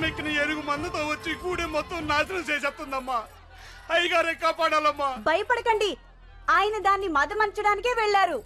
ఎక్కిన ఎరుగు మందుతో వచ్చి కూడి మొత్తం నాశనం చేసేస్తుందమ్మా అయ్యగారే కాపాడాలమ్మా భయపడకండి ఆయన దాన్ని మదమర్చడానికే వెళ్లారు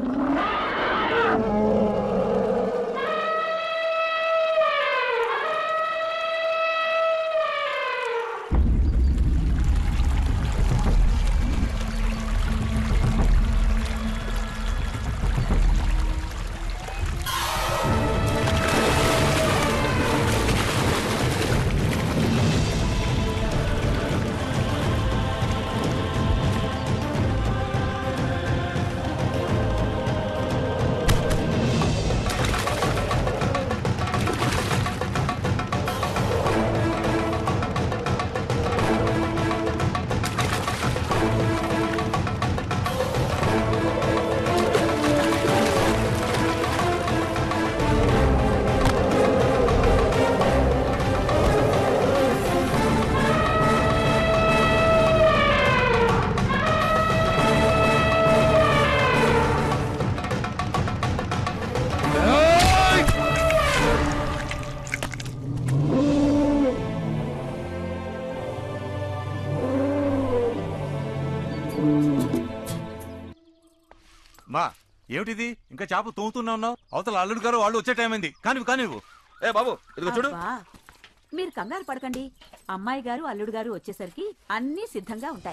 మా ఏమిటిది ఇంకా చేప తోముతూనే ఉన్నావు అవతల అల్లుడు గారు వాళ్ళు వచ్చే టైం అయింది కానివ్వు కానివ్వు ఏ బాబు ఇదిగో చూడు అబ్బా, మీరు కంగారు పడకండి అమ్మాయి గారు అల్లుడు గారు వచ్చేసరికి అన్నీ సిద్ధంగా ఉంటాయి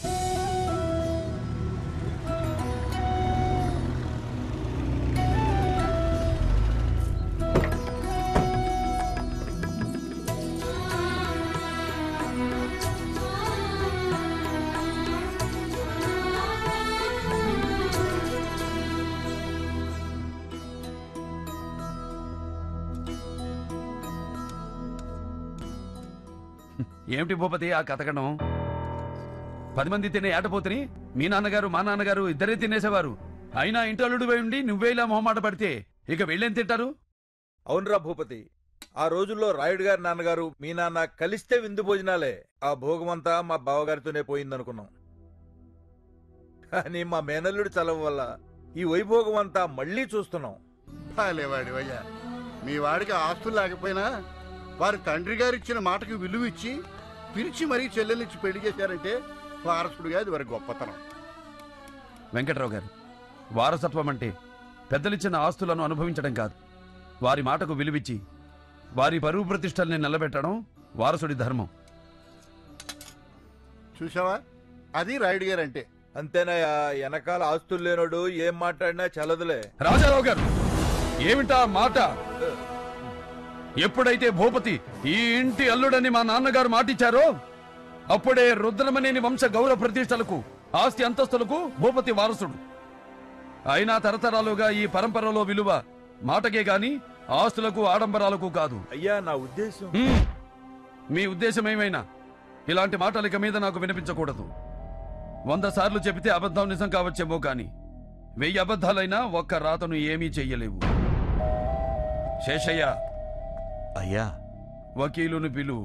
ఏమిటి భూపతి ఆ కథకడం పది మంది తినే ఏటపోతుని మీ నాన్నగారు మా నాన్నగారు ఇద్దరే తినేసేవారు అయినా ఇంటల్లుడు పోయి ఉండి నువ్వే ఇలా మొహమాట పడితే ఇక వెళ్ళేం తింటారు అవునరా భూపతి ఆ రోజుల్లో రాయుడు గారి నాన్నగారు మీ నాన్న కలిస్తే విందు భోజనాలే ఆ భోగమంతా మా బావగారితోనే పోయిందనుకున్నాం కానీ మా మేనల్లుడి చలవ వల్ల ఈ వైభోగం అంతా మళ్ళీ చూస్తున్నాం పాలేవాడి అయ్యా మీ వాడికి ఆస్తులు లేకపోయినా వారి తండ్రి గారు ఇచ్చిన మాటకి విలువ ఇచ్చి పిలిచి మరీ చెల్లెలిచ్చి పెళ్లి చేశారంటే వారసుడుగా అది వారి గొప్పతనం వెంకట్రావు గారు వారసత్వం అంటే పెద్దలిచ్చిన ఆస్తులను అనుభవించడం కాదు వారి మాటకు విలువిచ్చి వారి పరువు ప్రతిష్టల్ని నిలబెట్టడం వారసుడి ధర్మం చూసావా అది రాయుడు గారు అంటే అంతేనయ్యా వెనకాల ఆస్తులు లేనోడు ఏం మాట్లాడినా చలదులే రాజారావు గారు ఏమిటా మాట ఎప్పుడైతే భూపతి ఈ ఇంటి అల్లుడని మా నాన్నగారు మాటిచ్చారో అప్పుడే రుద్రమనేని వంశ గౌరవ ప్రతిష్టలకు ఆస్తి అంతస్తులకు భూపతి వారసుడు అయినా తరతరాలుగా ఈ పరంపరలో విలువ మాటకే గాని ఆస్తులకు ఆడంబరాలకు కాదు అయ్యా నా ఉద్దేశం హ్మ్. మీ ఉద్దేశం ఏమైనా ఇలాంటి మాటలు ఇక మీద నాకు వినిపించకూడదు వంద సార్లు చెబితే అబద్ధం నిజం కావచ్చేమో కాని వెయ్యి అబద్ధాలైనా ఒక్క రాతను ఏమీ చెయ్యలేవు శేషయ్య అయ్యా వకీలును పిలువు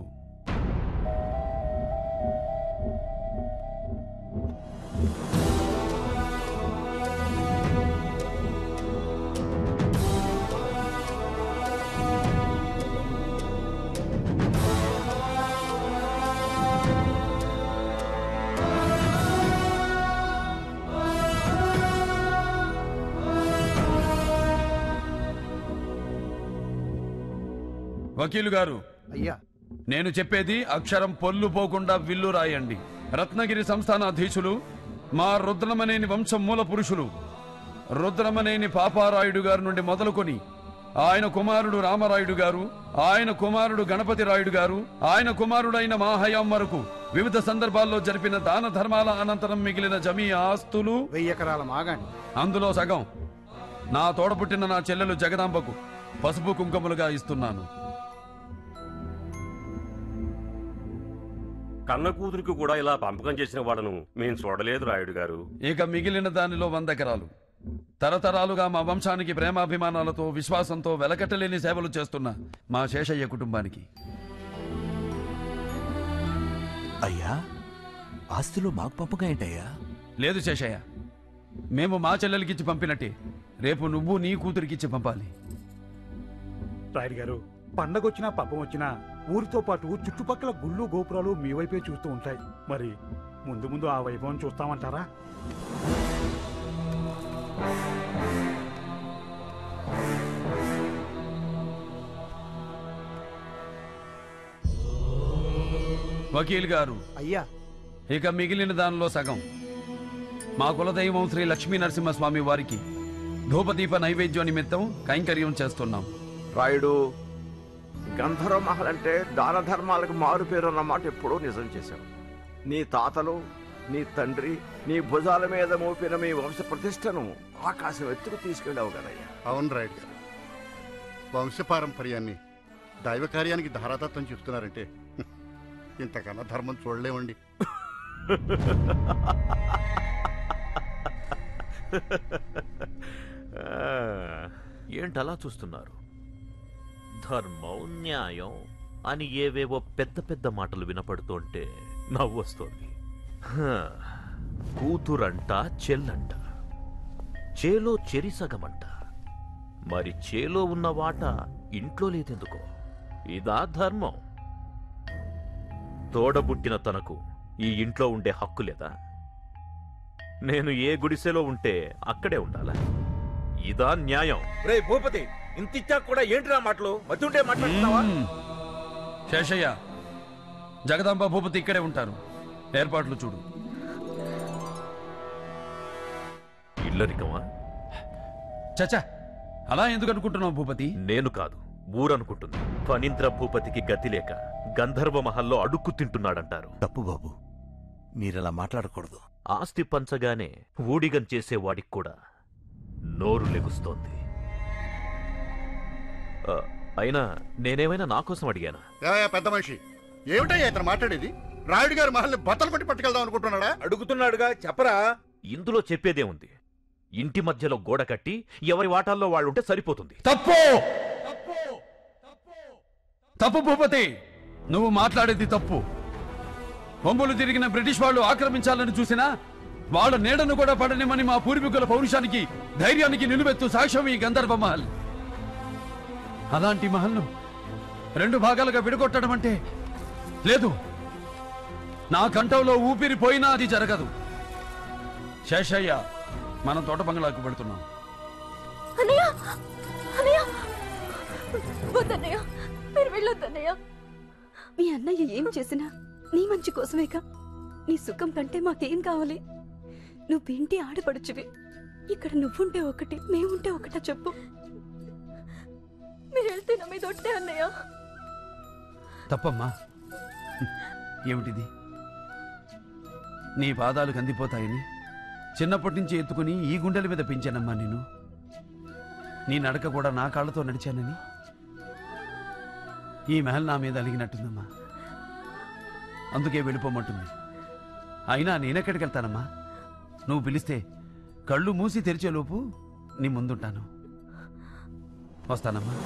వకీలు గారు అయ్యా నేను చెప్పేది అక్షరం పొల్లు పోకుండా విల్లు రాయండి రత్నగిరి సంస్థానాధీశులు మా రుద్రమనేని వంశం మూల పురుషులు రుద్రమనేని పాపారాయుడు గారి నుండి మొదలుకొని ఆయన కుమారుడు రామరాయుడు గారు ఆయన కుమారుడు గణపతి రాయుడు గారు ఆయన కుమారుడైన మా హయాం వరకు వివిధ సందర్భాల్లో జరిపిన దాన ధర్మాల అనంతరం మిగిలిన జమీ ఆస్తులు వెయ్యి ఎకరాల మాగాణి అందులో సగం నా తోడపుట్టిన నా చెల్లెలు జగదాంబకు పసుపు కుంకుమలుగా ఇస్తున్నాను కన్న కూతురికి కూడా ఇలా పంపకం చేసిన వాళ్ళను మేము చూడలేదు రాయుడు గారు ఇక మిగిలిన దానిలో వంద ఎకరాలు తరతరాలుగా మా వంశానికి ప్రేమాభిమానాలతో విశ్వాసంతో వెలకట్టలేని సేవలు చేస్తున్న మా శేషయ్య కుటుంబానికి అయ్యా ఆస్తిలో మాకు పంపగా ఏంటయ్యా లేదు శేషయ్య మేము మా చెల్లెలకిచ్చి పంపినట్టే రేపు నువ్వు నీ కూతురికిచ్చి పంపాలి రాయుడు గారు పండగ వచ్చినా పబ్బం వచ్చినా ఊరితో పాటు చుట్టుపక్కల గుళ్ళు గోపురాలు మీ వైపే చూస్తూ ఉంటాయి మరి ముందు ముందు ఆ వైభవం చూస్తామంటారా వకీల్ గారు అయ్యా ఇక మిగిలిన దానిలో సగం మా కులదైవం శ్రీ లక్ష్మీ నరసింహస్వామి వారికి ధూపదీప నైవేద్యం నిమిత్తం కైంకర్యం చేస్తున్నాం రాయుడు గంధర్వ మహల్ అంటే దాన ధర్మాలకు మారు పేరు అన్నమాట ఎప్పుడూ నిజం చేశావు నీ తాతలు నీ తండ్రి నీ భుజాల మీద మోపిన మీ వంశ ప్రతిష్టను ఆకాశం ఎత్తుకు తీసుకెళ్ళావు కదయ్యా అవును రాయుడు గారు వంశపారంపర్యాన్ని దైవ కార్యానికి ధారాతత్వం చెప్తున్నారంటే హ్మ్, ఇంతకన్నా ధర్మం చూడలేమండి ఏంటలా చూస్తున్నారు ధర్మం న్యాయం అని ఏవేవో పెద్ద పెద్ద మాటలు వినపడుతుంటే నవ్వొస్తోంది హ, కూతురంట చెల్లంట చేలో చెరిసగమంట మరి చేలో ఉన్న వాట ఇంట్లో లేదెందుకో ఇదా ధర్మం తోడబుట్టిన తనకు ఈ ఇంట్లో ఉండే హక్కు లేదా నేను ఏ గుడిసెలో ఉంటే అక్కడే ఉండాలా ఇదా న్యాయం రే భూపతి ఇంత ఇచ్చా కూడా ఏంటిరా మాటలు మతుంటే మాట్లాడుతున్నావా మ్మ్. శేషయ్య జగదాంబ భూపతి ఇక్కడే ఉంటారు ఏర్పాట్లు చూడు ఇల్లరికమా చచ్చా అలా ఎందుకు అనుకుంటున్నావు భూపతి నేను కాదు ఊరనుకుంటుంది ఫణీంద్ర భూపతికి గతి లేక గంధర్వ మహల్లో అడుక్కు తింటున్నాడంటారు తప్పు బాబు మీరలా మాట్లాడకూడదు ఆస్తి పంచగానే ఊడిగం చేసేవాడికి కూడా నోరు లెగుస్తోంది ఆ, అయినా నేనేమైనా నా కోసం అడిగానా ఏమయ్యా పెద్ద మనిషి ఏమిటయ్యా ఇతను మాట్లాడేది రాయుడు గారి మహల్ని బట్టలు పట్టి పట్టుకెళ్దాం అనుకుంటున్నాడా అడుగుతున్నాడుగా చెప్పరా ఇందులో చెప్పేదే ఉంది ఇంటి మధ్యలో గోడ కట్టి ఎవరి వాటాల్లో వాళ్ళు ఉంటే సరిపోతుంది తప్పు తప్పు భూపతి నువ్వు మాట్లాడేది తప్పు కొమ్ములు తిరిగిన బ్రిటిష్ వాళ్ళు ఆక్రమించాలని చూసినా వాళ్ళ నీడను కూడా పడనిమని మా పూర్వీకుల పౌరుషానికి ధైర్యానికి నిలువెత్తు సాక్ష్యం ఈ గంధర్వ మహల్ అలాంటి మహల్ను రెండు భాగాలుగా విడగొట్టడం అంటే లేదు నా కంఠంలో ఊపిరి పోయినా అది జరగదు శేషయ్య మనం తోట బంగ్లాకు పెడుతున్నాం అన్నయ్య అన్నయ్య వద్దన్నయ్య మీరు వెళ్ళొద్దన్నయ్య మీ అన్నయ్య ఏం చేసినా నీ మంచి కోసమేగా నీ సుఖం కంటే మాకేం కావాలి నువ్వేంటి ఆడపడుచువి ఇక్కడ నువ్వుంటే ఒకటి మేముంటే ఒకటా చెప్పు మీరు వెళ్తే నా మీద ఒట్టే అన్నయ్య తప్పమ్మా ఏమిటిది నీ పాదాలు కందిపోతాయని చిన్నప్పటి నుంచి ఎత్తుకుని ఈ గుండెల మీద పెంచానమ్మా నేను నీ నడక కూడా నా కాళ్ళతో నడిచానని ఈ మహల్ నా మీద అలిగినట్టుందమ్మా అందుకే వెళ్ళిపోమంటుంది అయినా నేనెక్కడికి వెళ్తానమ్మా నువ్వు పిలిస్తే కళ్ళు మూసి తెరిచేలోపు నీ ముందుంటాను వస్తానమ్మా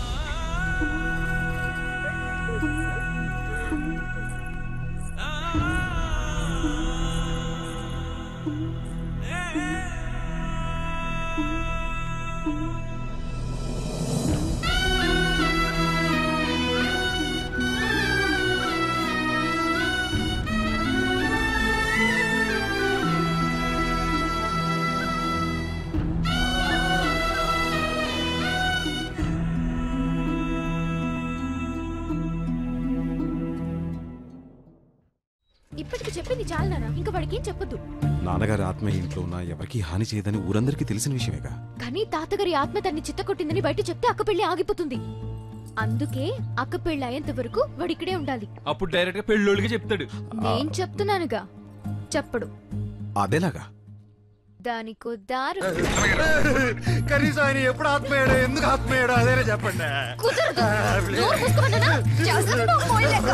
ఇప్పటికి చెప్పింది చాలు నాన్న ఇంకా వాడికి ఏం చెప్పొద్దు నాన్నగారి ఆత్మ ఇంట్లో ఉన్న ఎవరికీ హాని చేయదని ఊరందరికీ తెలిసిన విషయమేగా కానీ తాతగారి ఆత్మ తన్ని చిత్తకొట్టిందని బయట చెప్తే అక్క పెళ్లి ఆగిపోతుంది అందుకే అక్క పెళ్లి అయ్యేంత వరకు వాడు ఇక్కడే ఉండాలి అప్పుడు డైరెక్ట్ గా పెళ్ళోళ్ళకి చెప్తాడు నేను చెప్తున్నానుగా చెప్పడు అదేలాగా దానికో దారు కనీసం ఆయన ఎప్పుడు ఆత్మయ్యాడు ఎందుకు ఆత్మయ్యాడు అదేనే చెప్పండి కుదరదు. నోరు మూసుకోమన్నానా? చేస్తాను నువ్వు పోయలేక.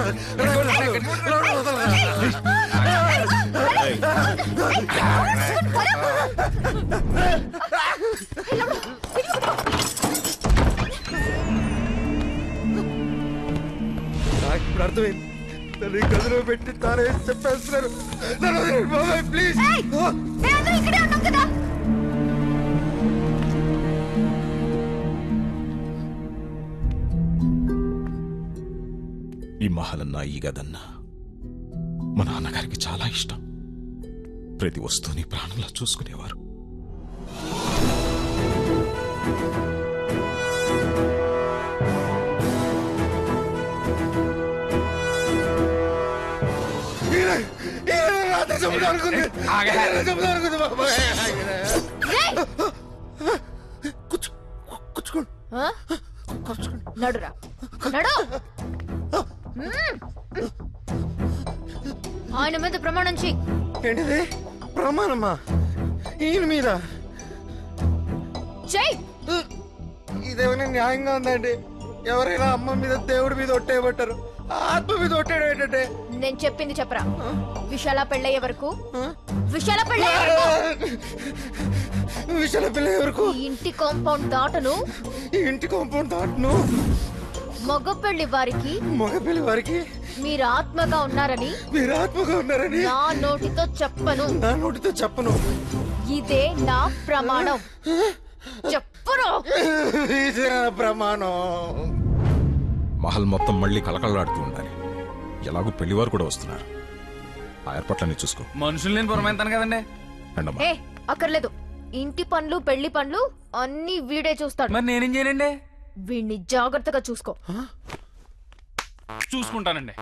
నాకు ఇప్పుడు అర్థమైంది నన్ను ఈ గదిలో పెట్టి తానే చెప్పేస్తున్నారు నన్ను వదిలేయండి బాబాయ్ ప్లీజ్ నేను ఇక్కడే ఉన్నాం కదా ఈ మహలన్నా ఈ గదన్నా మా నాన్నగారికి చాలా ఇష్టం ప్రతి వస్తువుని ప్రాణంలా చూసుకునేవారు ఆ? నడురా నడు మ్మ్. ఆయన మీద ప్రమాణం చెయ్యి ఏంటిది ప్రమాణమా ఈయన మీద చెయ్యి ఇదేమైనా న్యాయంగా ఉందండి ఎవరైనా అమ్మ మీద దేవుడి మీద ఒట్టేయబట్టారు ఆత్మ మీద ఒట్టేయడం ఏంటంటే నేను చెప్పింది చెప్పరా విశాల పెళ్ళయ్యే వరకు విశాల పెళ్ళయ్యే వరకు విశాల పిల్ల ఎవరికి ఈ ఇంటి కాంపౌండ్ దాటను ఈ ఇంటి కాంపౌండ్ దాటును మగ పెళ్లి వారికి మగ పిల్లి వారికి మీరు ఆత్మగా ఉన్నారని మీరు ఆత్మగా ఉన్నారని నా నోటితో చెప్పను నా నోటితో చెప్పను ఇదే నా ప్రమాణం చెప్పును ఇదే నా ప్రమాణం మహల్ మొత్తం మళ్ళీ కలకలలాడుతూ ఉండాలి ఎలాగో పెళ్లివారు కూడా వస్తున్నారు ఆ ఏర్పాట్లన్నీ చూసుకో మనుషులు నేను పురమాయిస్తాను కదండి రండమ్మా ఏ అక్కర్లేదు ఇంటి పనులు పెళ్లి పనులు అన్ని వీడే చూస్తాడు మరి నేనేం చేయనండి వీడిని జాగ్రత్తగా చూసుకో చూసుకుంటానండి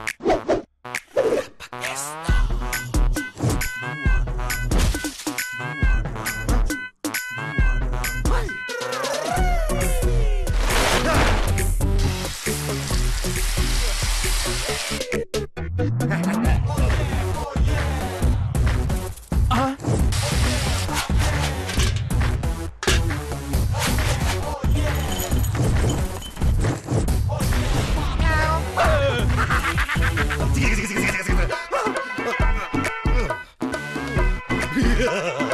Yeah.